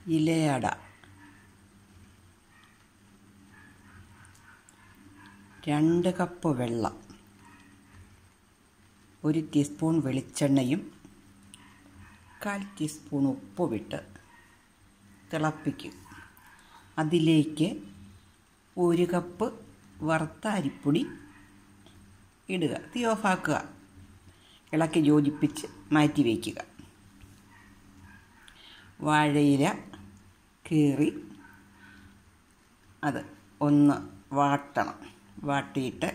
ഇലയട രണ്ട് കപ്പ് വെള്ളം ഒരു ടീസ്പൂൺ വെളിച്ചെണ്ണയും കാൽ ടീസ്പൂൺ ഉപ്പുമിട്ട് തിളപ്പിക്കും അതിലേക്ക് ഒരു കപ്പ് വറുത്ത അരിപ്പൊടി ഇടുക തീ ഓഫാക്കുക ഇളക്കി യോജിപ്പിച്ച് മാറ്റി വയ്ക്കുക വാഴയില കീറി അത് ഒന്ന് വാട്ടണം വാട്ടിയിട്ട്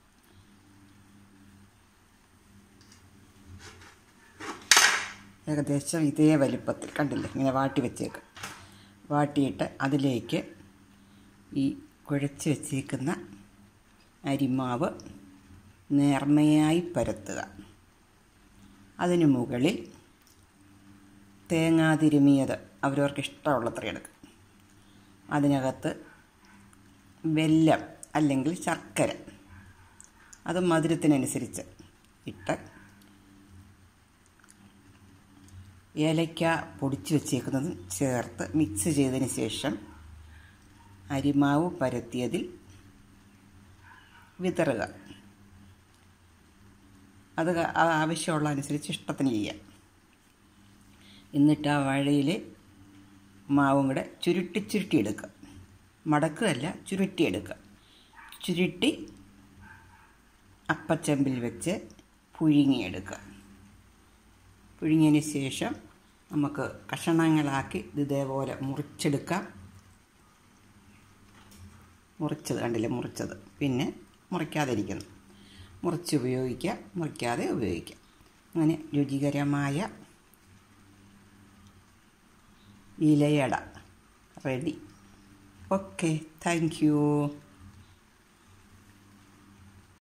ഏകദേശം ഇതേ വലിപ്പത്തിൽ കണ്ടില്ലേ ഇങ്ങനെ വാട്ടി വെച്ചേക്ക് വാട്ടിയിട്ട് അതിലേക്ക് ഈ കുഴച്ച് വെച്ചേക്കുന്ന അരിമാവ് നേർമയായി പരത്തുക അതിനു മുകളിൽ തേങ്ങാ തിരുമിയത് അവരവർക്ക് ഇഷ്ടമുള്ളത്ര എടുക്കുക അതിനകത്ത് വെല്ലം അല്ലെങ്കിൽ ശർക്കര അത് മധുരത്തിനനുസരിച്ച് ഇട്ട് ഏലയ്ക്ക പൊടിച്ച് വെച്ചേക്കുന്നതും ചേർത്ത് മിക്സ് ചെയ്തതിന് ശേഷം അരിമാവ് പരത്തിയതിൽ വിതറുക അത് ആവശ്യമുള്ള അനുസരിച്ച് ഇഷ്ടത്തിന് ചെയ്യാം എന്നിട്ട് ആ വാഴയിൽ മാവും കൂടെ ചുരുട്ടി ചുരുട്ടി എടുക്കുക മടക്കുകയല്ല ചുരുട്ടിയെടുക്കുക ചുരുട്ടി അപ്പച്ചമ്പിൽ വെച്ച് പുഴുങ്ങിയെടുക്കുക പുഴുങ്ങിയതിന് ശേഷം നമുക്ക് കഷണങ്ങളാക്കി ഇത് ഇതേപോലെ മുറിച്ചെടുക്കാം മുറിച്ചത് കണ്ടില്ലേ മുറിച്ചത് പിന്നെ മുറിക്കാതിരിക്കുന്നു മുറിച്ച് ഉപയോഗിക്കുക മുറിക്കാതെ ഉപയോഗിക്കുക അങ്ങനെ രുചികരമായ ഇലയട റെഡി ഓക്കെ താങ്ക് യു